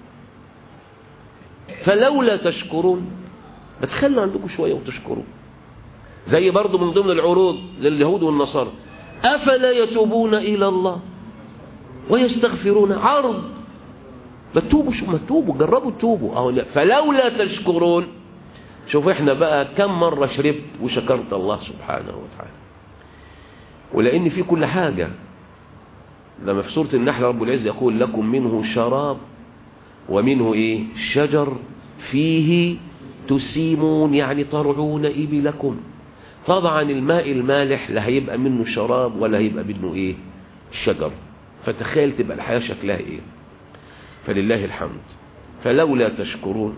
فلولا تشكرون بتخلوا عندكم شوية وتشكروا زي برضو من ضمن العروض لليهود والنصارى أفلا يتوبون إلى الله ويستغفرون عرض ما تتوبوا شو ما تتوبوا جربوا تتوبوا أهو لا. فلولا تشكرون شوف احنا بقى كم مرة شربت وشكرت الله سبحانه وتعالى ولأن في كل حاجة لما في سورة النحل رب العزة يقول لكم منه شراب ومنه ايه شجر فيه تسيمون يعني ترعون إبلكم طبعا الماء المالح لا هيبقى منه شراب ولا هيبقى منه ايه شجر فتخيل تبقى الحياة شكلها ايه فلله الحمد فلولا تشكرون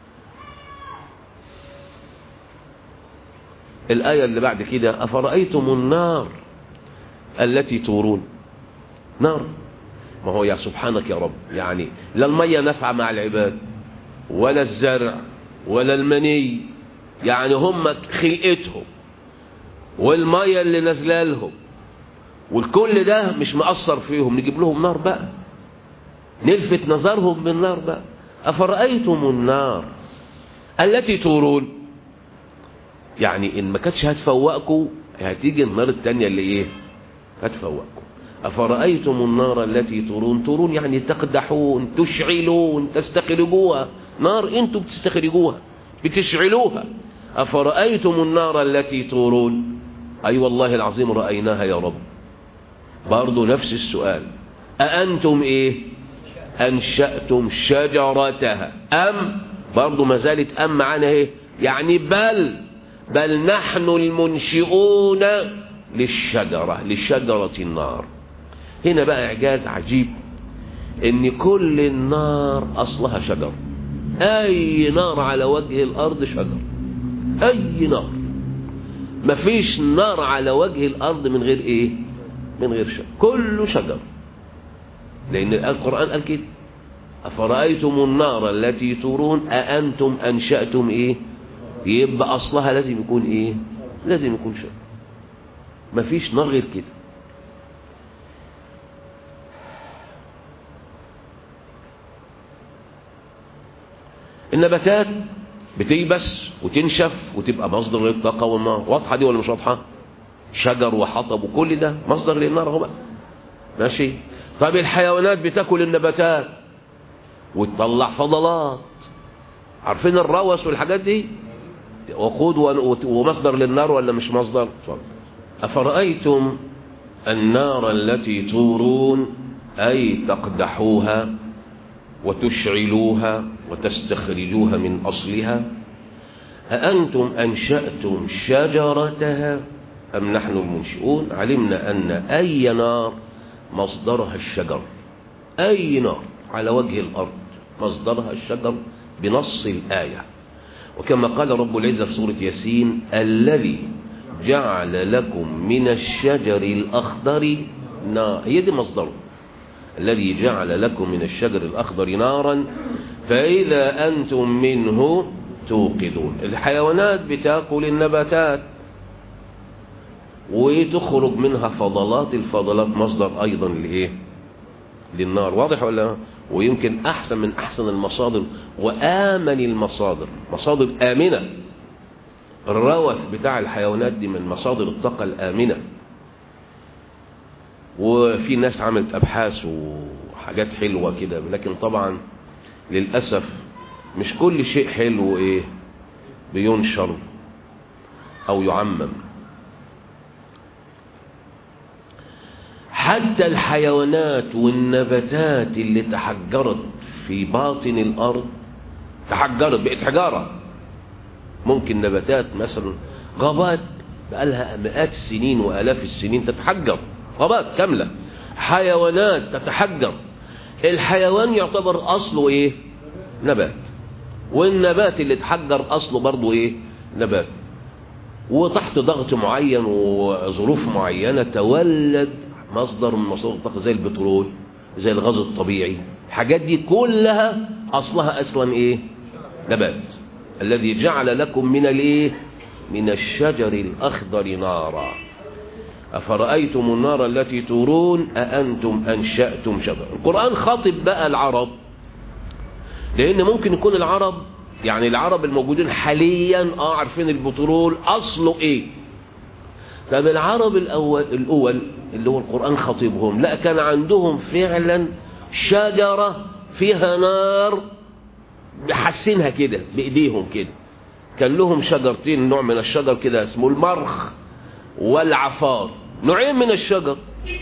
الآية اللي بعد كده أفرأيتم النار التي تورون نار ما هو يا سبحانك يا رب يعني لا المية نفع مع العباد ولا الزرع ولا المني يعني هم خلقتهم والمية اللي نازله لهم والكل ده مش مأثر فيهم نجيب لهم نار بقى نلفت نظرهم بالنار بقى أفرأيتم النار التي تورون يعني إن ما كانتش هتفوقكم هتيجي النار التانية اللي ايه هتفوقكم أفرأيتم النار التي ترون ترون يعني تقدحون تشعلون تستخرجوها نار انتم بتستخرجوها بتشعلوها أفرأيتم النار التي ترون أي والله العظيم رأيناها يا رب برضو نفس السؤال أأنتم إيه أنشأتم شجرتها أم برضو ما زالت أم معانا إيه يعني بل بل نحن المنشئون للشجرة لشجرة النار هنا بقى إعجاز عجيب إن كل النار أصلها شجر أي نار على وجه الأرض شجر أي نار مفيش نار على وجه الأرض من غير إيه من غير شجر كله شجر لأن القرآن قال كده أفرأيتم النار التي ترون أأنتم أنشأتم إيه يبقى أصلها لازم يكون إيه لازم يكون شجر مفيش نار غير كده النباتات بتيبس وتنشف وتبقى مصدر للطاقة والنار واضحة دي ولا مش واضحة شجر وحطب وكل ده مصدر للنار هو بقى ماشي طب الحيوانات بتاكل النباتات وتطلع فضلات عارفين الروس والحاجات دي وقود ومصدر للنار ولا مش مصدر اتفضل أفرأيتم النار التي تورون أي تقدحوها وتشعلوها وتستخرجوها من أصلها أأنتم أنشأتم شجرتها أم نحن المنشئون علمنا أن أي نار مصدرها الشجر أي نار على وجه الأرض مصدرها الشجر بنص الآية وكما قال رب العزة في سورة ياسين الذي جعل لكم من الشجر الأخضر نار هي دي مصدره الذي جعل لكم من الشجر الأخضر نارا فإذا أنتم منه توقدون الحيوانات بتاكل النباتات وتخرج منها فضلات الفضلات مصدر أيضا لإيه للنار واضح ولا ويمكن أحسن من أحسن المصادر وآمن المصادر مصادر آمنة الروث بتاع الحيوانات دي من مصادر الطاقة الآمنة وفي ناس عملت أبحاث وحاجات حلوة كده لكن طبعا للأسف مش كل شيء حلو إيه بينشر أو يعمم حتى الحيوانات والنباتات اللي تحجرت في باطن الأرض تحجرت بقت حجارة ممكن نباتات مثلا غابات بقالها مئات السنين وآلاف السنين تتحجر غابات كاملة حيوانات تتحجر الحيوان يعتبر أصله إيه نبات والنبات اللي تحجر أصله برضه إيه نبات وتحت ضغط معين وظروف معينة تولد مصدر من مصادر الطاقة زي البترول زي الغاز الطبيعي الحاجات دي كلها أصلها أصلا إيه نبات الذي جعل لكم من الإيه من الشجر الأخضر نارا أفرأيتم النار التي تورون أأنتم أنشأتم شجر القرآن خاطب بقى العرب لأن ممكن يكون العرب يعني العرب الموجودين حاليا اه عارفين البترول أصله إيه طب العرب الأول, الأول اللي هو القرآن خاطبهم لا كان عندهم فعلا شجرة فيها نار حاسينها كده بإيديهم كده كان لهم شجرتين نوع من الشجر كده اسمه المرخ والعفار نوعين من الشجر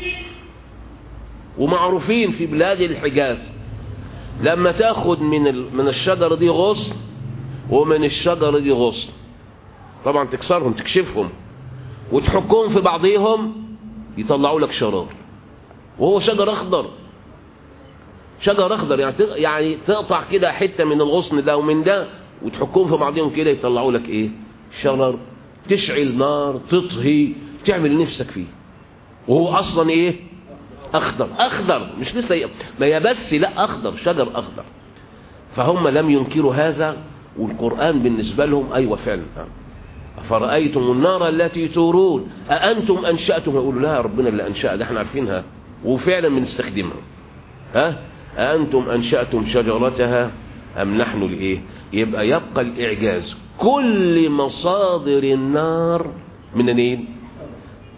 ومعروفين في بلاد الحجاز لما تاخد من من الشجرة دي غصن ومن الشجرة دي غصن طبعا تكسرهم تكشفهم وتحكهم في بعضهم يطلعوا لك شرار وهو شجر اخضر شجر اخضر يعني يعني تقطع كده حته من الغصن ده ومن ده وتحكهم في بعضهم كده يطلعوا لك ايه شرر تشعل نار تطهي تعمل نفسك فيه وهو اصلا ايه اخضر اخضر مش لسه ي... ما يبس لا اخضر شجر اخضر فهم لم ينكروا هذا والقرآن بالنسبة لهم أيوة فعلا فرأيتم النار التي تورون أأنتم أنشأتم يقولوا لا ربنا اللي أنشأ ده احنا عارفينها وفعلا بنستخدمها ها أأنتم أنشأتم شجرتها أم نحن لإيه يبقى يبقى الإعجاز كل مصادر النار منين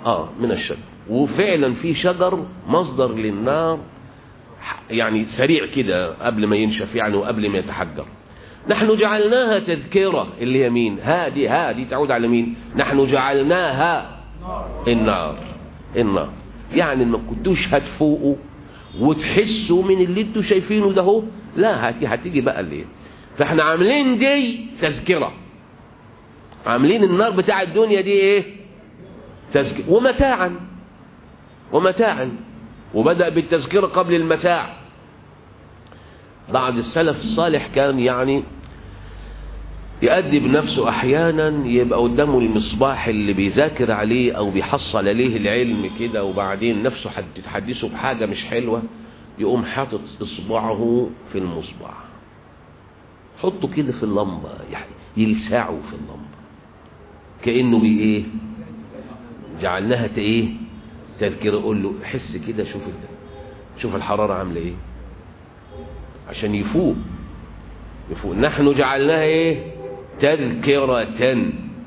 اه من الشجر وفعلا في شجر مصدر للنار يعني سريع كده قبل ما ينشف يعني وقبل ما يتحجر نحن جعلناها تذكرة اللي هي مين هادي هادي تعود على مين نحن جعلناها النار النار يعني ما كنتوش هتفوقوا وتحسوا من اللي انتوا شايفينه ده هو لا هتي هتيجي بقى اللي فاحنا عاملين دي تذكرة عاملين النار بتاع الدنيا دي ايه تذكرة ومتاعا ومتاعا وبدأ بالتذكرة قبل المتاع بعض السلف الصالح كان يعني يأدب نفسه أحيانا يبقى قدامه المصباح اللي بيذاكر عليه أو بيحصل عليه العلم كده وبعدين نفسه تحدثه بحاجة مش حلوة يقوم حاطط إصبعه في المصباح حطه كده في اللمبة يعني يلسعه في اللمبة كأنه بي إيه جعلناها إيه تذكير قول له حس كده شوف شوف الحرارة عاملة إيه عشان يفوق يفوق نحن جعلناها ايه تذكرة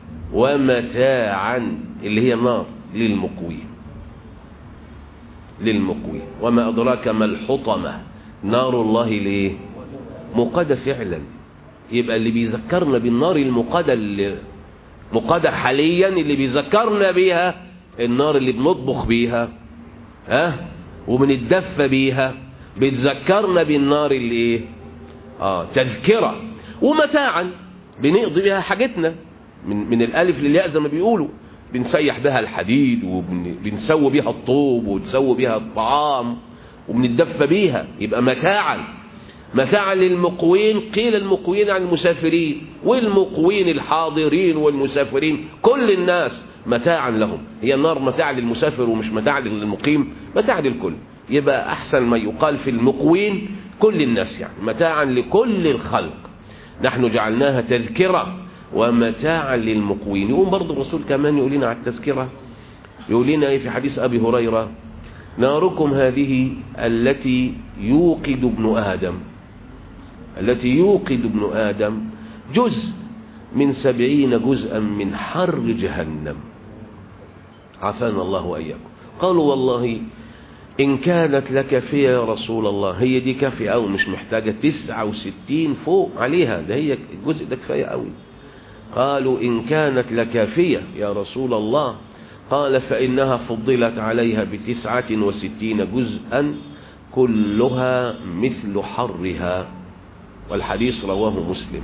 ومتاعا اللي هي النار للمقوين للمقوين وما أدراك ما الحطمة نار الله ليه مقادة فعلا يبقى اللي بيذكرنا بالنار المقادة اللي مقادة حاليا اللي بيذكرنا بيها النار اللي بنطبخ بيها ها وبنتدفى بيها بتذكرنا بالنار اللي ايه اه تذكرة ومتاعا بنقضي بها حاجتنا من, من الالف للياء زي ما بيقولوا بنسيح بها الحديد وبنسوي بها الطوب وتسوي بها الطعام وبنتدفى بيها يبقى متاعا متاعا للمقوين قيل المقوين عن المسافرين والمقوين الحاضرين والمسافرين كل الناس متاعا لهم هي النار متاع للمسافر ومش متاع للمقيم متاع للكل يبقى أحسن ما يقال في المقوين كل الناس يعني متاعا لكل الخلق نحن جعلناها تذكرة ومتاعا للمقوين يقوم برضو الرسول كمان يقول لنا على التذكرة يقول لنا ايه في حديث أبي هريرة ناركم هذه التي يوقد ابن آدم التي يوقد ابن آدم جزء من سبعين جزءا من حر جهنم عافانا الله وإياكم قالوا والله إن كانت لك فيها يا رسول الله هي دي كافية أو مش محتاجة تسعة وستين فوق عليها ده هي الجزء ده كفاية أوي قالوا إن كانت لكافية يا رسول الله قال فإنها فضلت عليها بتسعة وستين جزءا كلها مثل حرها والحديث رواه مسلم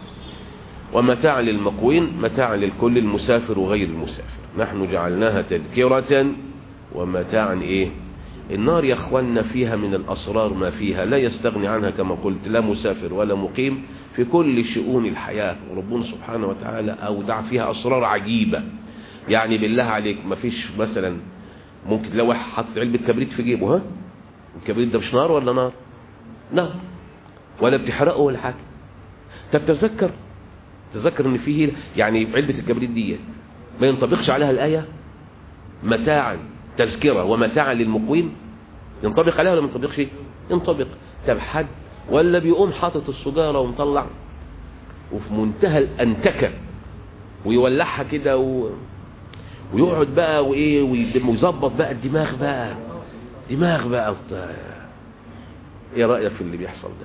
ومتاع للمقوين متاع للكل المسافر وغير المسافر نحن جعلناها تذكرة ومتاعا إيه النار يا اخوانا فيها من الأسرار ما فيها لا يستغني عنها كما قلت لا مسافر ولا مقيم في كل شؤون الحياة وربنا سبحانه وتعالى أودع فيها أسرار عجيبة يعني بالله عليك ما فيش مثلا ممكن لو واحد حاطط علبة كبريت في جيبه ها الكبريت ده مش نار ولا نار نار ولا بتحرقه ولا حاجة طب تذكر تذكر ان فيه يعني علبة الكبريت ديت ما ينطبقش عليها الآية متاعا تذكرة ومتاعا للمقوين ينطبق عليها ولا ما ينطبقش ينطبق طب حد ولا بيقوم حاطط السجارة ومطلع وفي منتهى الأنتكة ويولعها كده و... ويقعد بقى وايه ويظبط بقى الدماغ بقى دماغ بقى ايه رأيك في اللي بيحصل ده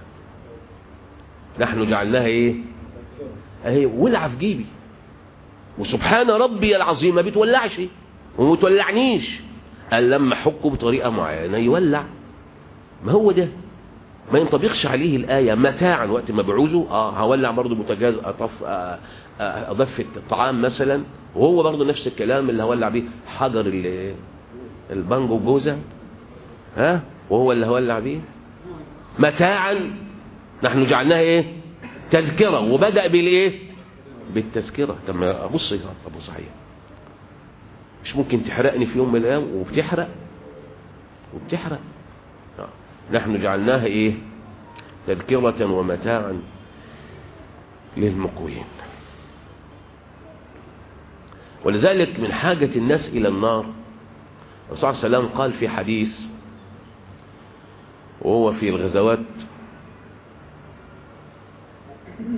نحن جعلناها ايه اهي ولع في جيبي وسبحان ربي العظيم ما بتولعش وما تولعنيش قال لما حكه بطريقة معينة يولع ما هو ده ما ينطبقش عليه الآية متاعا وقت ما بعوزه اه هولع برضه بوتاجاز أطف آه آه أضف الطعام مثلا وهو برضه نفس الكلام اللي هولع بيه حجر البانجو جوزة ها وهو اللي هولع بيه متاعا نحن جعلناها ايه تذكرة وبدأ بالايه بالتذكرة طب ما ابص ابو صحيح مش ممكن تحرقني في يوم من الايام وبتحرق وبتحرق نحن جعلناها ايه تذكرة ومتاعا للمقوين ولذلك من حاجة الناس إلى النار الرسول صلى الله عليه وسلم قال في حديث وهو في الغزوات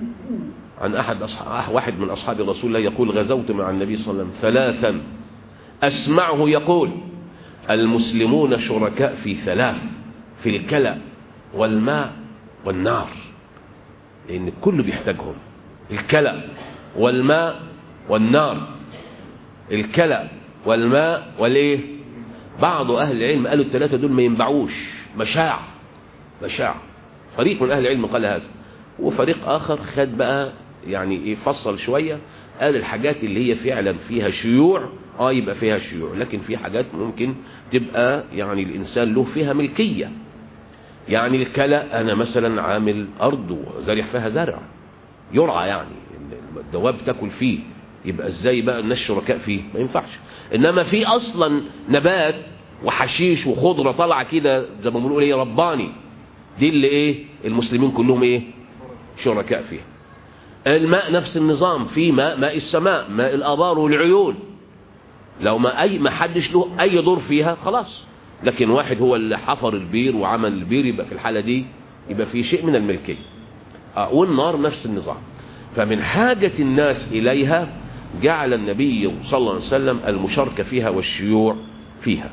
عن أحد أصحاب واحد من أصحاب رسول الله يقول غزوت مع النبي صلى الله عليه وسلم ثلاثا أسمعه يقول المسلمون شركاء في ثلاث في الكلى والماء والنار لأن الكل بيحتاجهم الكلى والماء والنار الكلى والماء والايه بعض أهل العلم قالوا الثلاثة دول ما ينبعوش مشاع مشاع فريق من أهل العلم قال هذا وفريق آخر خد بقى يعني ايه فصل شوية قال الحاجات اللي هي فعلا فيها شيوع اه يبقى فيها شيوع لكن في حاجات ممكن تبقى يعني الإنسان له فيها ملكية يعني الكلى أنا مثلا عامل أرض وزارع فيها زرع يرعى يعني الدواب تاكل فيه يبقى ازاي بقى الناس شركاء فيه ما ينفعش انما في اصلا نبات وحشيش وخضره طالعه كده زي ما بنقول ايه رباني دي اللي ايه المسلمين كلهم ايه شركاء فيها الماء نفس النظام في ماء ماء السماء ماء الابار والعيون لو ما اي ما حدش له اي دور فيها خلاص لكن واحد هو اللي حفر البير وعمل البير يبقى في الحاله دي يبقى في شيء من الملكيه آه والنار نفس النظام فمن حاجه الناس اليها جعل النبي صلى الله عليه وسلم المشاركة فيها والشيوع فيها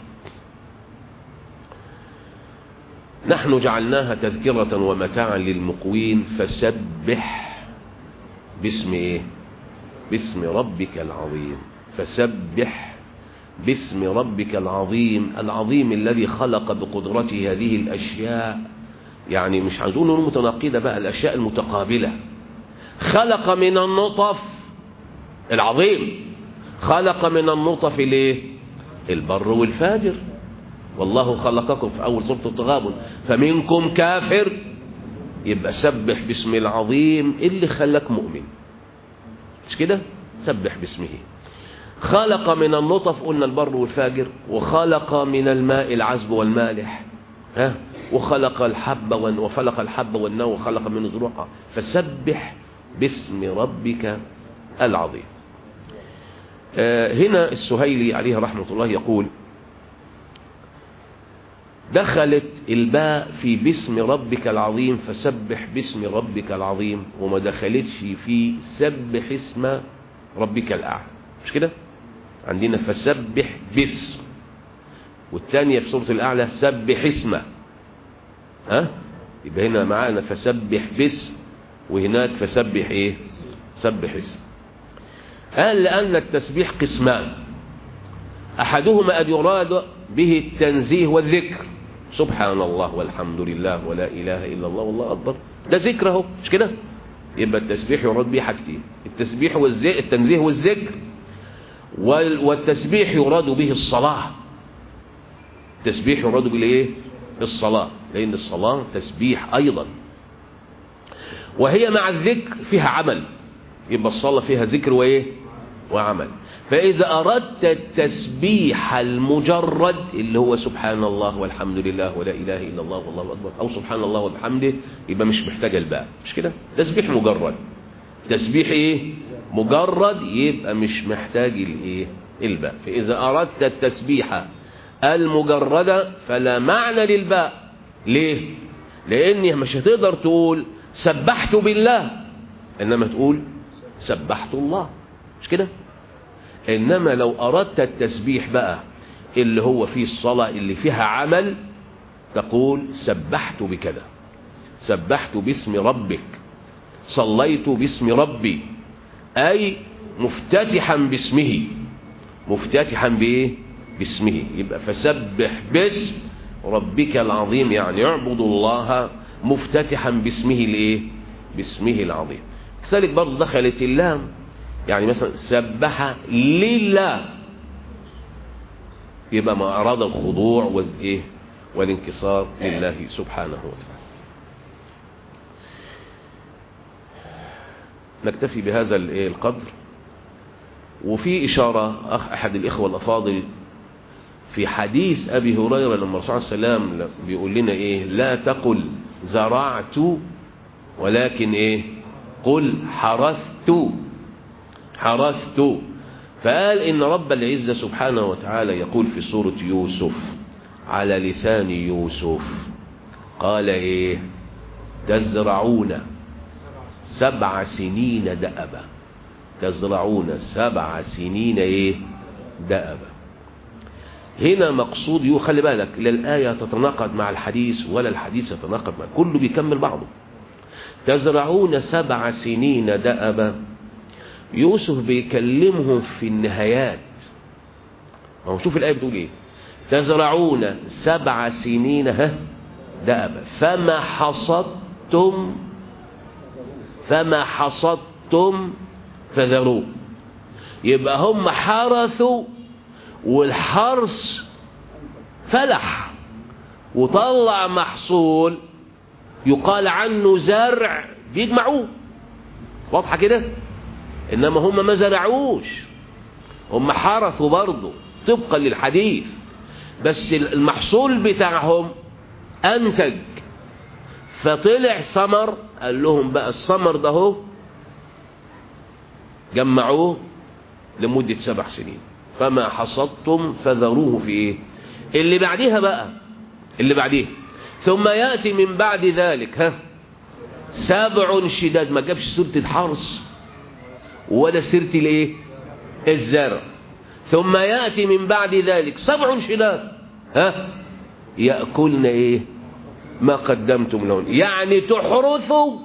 نحن جعلناها تذكرة ومتاعا للمقوين فسبح باسم ايه باسم ربك العظيم فسبح باسم ربك العظيم العظيم الذي خلق بقدرته هذه الأشياء يعني مش عايزون نقول متناقضة بقى الأشياء المتقابلة خلق من النطف العظيم خلق من النطف ليه البر والفاجر والله خلقكم في أول سورة التغابن فمنكم كافر يبقى سبح باسم العظيم اللي خلق مؤمن مش كده سبح باسمه خلق من النطف قلنا البر والفاجر وخلق من الماء العذب والمالح ها وخلق الحب وفلق الحب والنوى وخلق من زروعها فسبح باسم ربك العظيم هنا السهيلي عليه رحمة الله يقول دخلت الباء في باسم ربك العظيم فسبح باسم ربك العظيم وما دخلتش في سبح اسم ربك الأعلى مش كده عندنا فسبح باسم والثانية في سورة الأعلى سبح اسمه ها يبقى هنا معانا فسبح باسم وهناك فسبح ايه سبح اسم قال لأن التسبيح قسمان أحدهما أن يراد به التنزيه والذكر سبحان الله والحمد لله ولا إله إلا الله والله أكبر ده ذكر اهو مش كده يبقى التسبيح يراد به حاجتين التسبيح والذكر التنزيه والذكر والتسبيح يراد به الصلاة التسبيح يراد به الايه الصلاة لأن الصلاة تسبيح أيضا وهي مع الذكر فيها عمل يبقى الصلاة فيها ذكر وإيه وعمل فإذا أردت التسبيح المجرد اللي هو سبحان الله والحمد لله ولا إله إلا الله والله أكبر أو سبحان الله وبحمده يبقى مش محتاج الباء مش كده تسبيح مجرد تسبيح إيه مجرد يبقى مش محتاج الإيه الباء فإذا أردت التسبيح المجردة فلا معنى للباء ليه لأني مش هتقدر تقول سبحت بالله إنما تقول سبحت الله مش كده إنما لو أردت التسبيح بقى اللي هو فيه الصلاة اللي فيها عمل تقول سبحت بكذا سبحت باسم ربك صليت باسم ربي أي مفتتحا باسمه مفتتحا بإيه باسمه يبقى فسبح باسم ربك العظيم يعني اعبد الله مفتتحا باسمه الايه باسمه العظيم كذلك برضه دخلت اللام يعني مثلا سبح لله يبقى ما أراد الخضوع والإيه والانكسار لله سبحانه وتعالى نكتفي بهذا القدر وفي إشارة أخ أحد الإخوة الأفاضل في حديث أبي هريرة لما الرسول صلى الله عليه وسلم بيقول لنا إيه لا تقل زرعت ولكن إيه قل حرثت حرثت فقال إن رب العزة سبحانه وتعالى يقول في سورة يوسف على لسان يوسف قال إيه تزرعون سبع سنين دأبا تزرعون سبع سنين إيه دأبا هنا مقصود يو خلي بالك لا الآية تتناقض مع الحديث ولا الحديث يتناقض مع كله بيكمل بعضه تزرعون سبع سنين دأبا يوسف بيكلمهم في النهايات ما هو شوف الآية بتقول ايه تزرعون سبع سنين ها دأبا فما حصدتم فما حصدتم فذروه يبقى هم حرثوا والحرث فلح وطلع محصول يقال عنه زرع بيجمعوه واضحة كده انما هم ما زرعوش هم حرثوا برضه طبقا للحديث بس المحصول بتاعهم انتج فطلع ثمر قال لهم بقى الثمر ده هو جمعوه لمدة سبع سنين فما حصدتم فذروه في ايه اللي بعديها بقى اللي بعديها ثم يأتي من بعد ذلك ها سبع شداد ما جابش سورة الحرس ولا سيرة الايه الزرع ثم يأتي من بعد ذلك سبع شداد ها يأكلن ايه ما قدمتم لهن يعني تحرثوا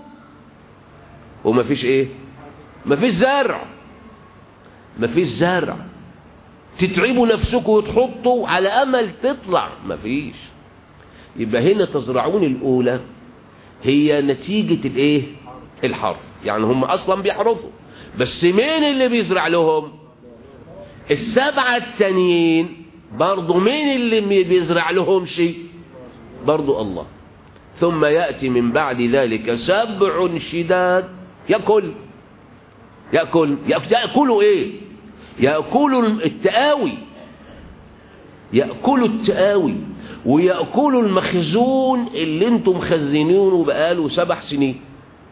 وما فيش ايه ما فيش زرع ما فيش زرع تتعبوا نفسكم وتحطوا على امل تطلع ما فيش يبقى هنا تزرعون الاولى هي نتيجة الايه الحرث يعني هم اصلا بيحرثوا بس مين اللي بيزرع لهم السبعة التانيين برضو مين اللي بيزرع لهم شيء برضو الله ثم يأتي من بعد ذلك سبع شداد يأكل يأكل يأكلوا ايه يأكلوا التآوي يأكلوا التآوي ويأكلوا المخزون اللي انتم مخزنينه بقاله سبع سنين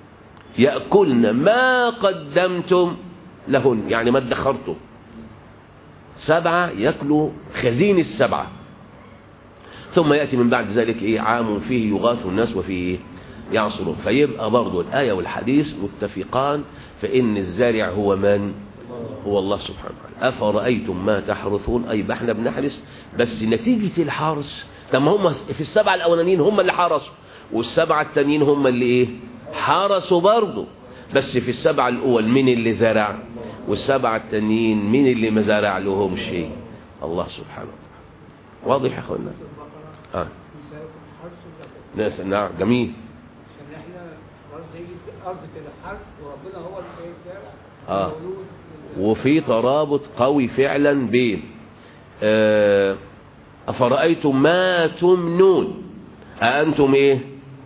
يأكلن ما قدمتم لهن يعني ما ادخرتم سبعة يأكلوا خزين السبعة ثم يأتي من بعد ذلك إيه عام فيه يغاث الناس وفيه إيه يعصرون فيبقى برضو الآية والحديث متفقان فإن الزارع هو من هو الله سبحانه وتعالى أفرأيتم ما تحرثون أي احنا بنحرث بس نتيجة الحرث طب هم في السبعة الأولانيين هم اللي حرثوا والسبعة التانيين هم اللي إيه حرثوا برضو بس في السبعة الأول مين اللي زرع والسبعة التانيين مين اللي ما زرع لهم شيء الله سبحانه وتعالى واضح يا أخوانا آه. ناس نعم جميل عشان احنا برضه ارض كده حرث وربنا هو اللي هيزرع آه. وفي ترابط قوي فعلا بين آه، أفرأيتم ما تمنون أأنتم إيه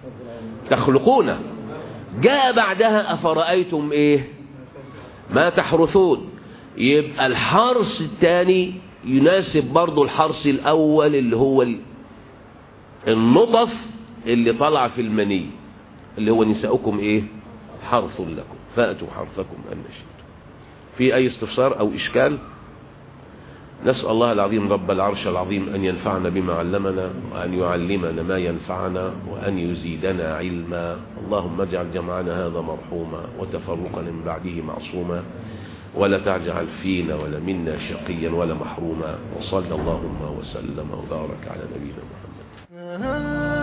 تخلقون جاء بعدها أفرأيتم إيه ما تحرثون يبقى الحرث الثاني يناسب برضو الحرث الأول اللي هو ال- النطف اللي طلع في المني اللي هو نساؤكم إيه حرث لكم فأتوا حرثكم أن شئتم في أي استفسار أو إشكال نسأل الله العظيم رب العرش العظيم أن ينفعنا بما علمنا وأن يعلمنا ما ينفعنا وأن يزيدنا علما اللهم اجعل جمعنا هذا مرحوما وتفرقنا من بعده معصوما ولا تجعل فينا ولا منا شقيا ولا محروما وصلى اللهم وسلم وبارك على نبينا محمد